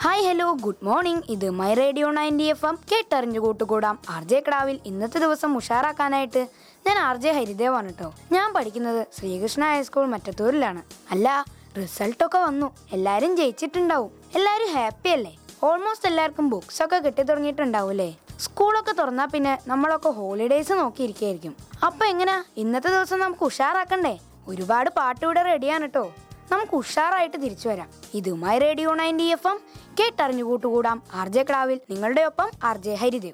hi hello good morning ഇത് my radio ninety F M കേട്ടറിഞ്ഞു കൂട്ടുകൂടാം ആർ ജെ കടാവിൽ ഇന്നത്തെ ദിവസം ഉഷാറാക്കാനായിട്ട് ഞാൻ ആർ ജെ ഹരിദേവാണ് കേട്ടോ ഞാൻ പഠിക്കുന്നത് ശ്രീകൃഷ്ണ ഹൈസ്കൂൾ മറ്റത്തൂരിലാണ് അല്ല റിസൾട്ടൊക്കെ വന്നു എല്ലാരും ജയിച്ചിട്ടുണ്ടാവും എല്ലാരും ഹാപ്പി അല്ലേ ഓൾമോസ്റ്റ് എല്ലാവർക്കും ബുക്സ് ഒക്കെ കിട്ടി തുടങ്ങിയിട്ടുണ്ടാവൂലേ സ്കൂളൊക്കെ തുറന്നാ പിന്നെ നമ്മളൊക്കെ ഹോളിഡേയ്സ് നോക്കിയിരിക്കായിരിക്കും അപ്പൊ എങ്ങനാ ഇന്നത്തെ ദിവസം നമുക്ക് ഉഷാറാക്കണ്ടേ ഒരുപാട് പാട്ട് ഇവിടെ റെഡിയാണ് കേട്ടോ നമുക്ക് ഉഷാറായിട്ട് തിരിച്ചു വരാം ഇതുമായി റേഡിയോ നയൻറ്റി എഫ് എം കേട്ടറിഞ്ഞു കൂട്ടുകൂടാം ആർ ജെ ക്ലാവിൽ നിങ്ങളുടെ ഒപ്പം ആർ ജെ ഹരിദേവ്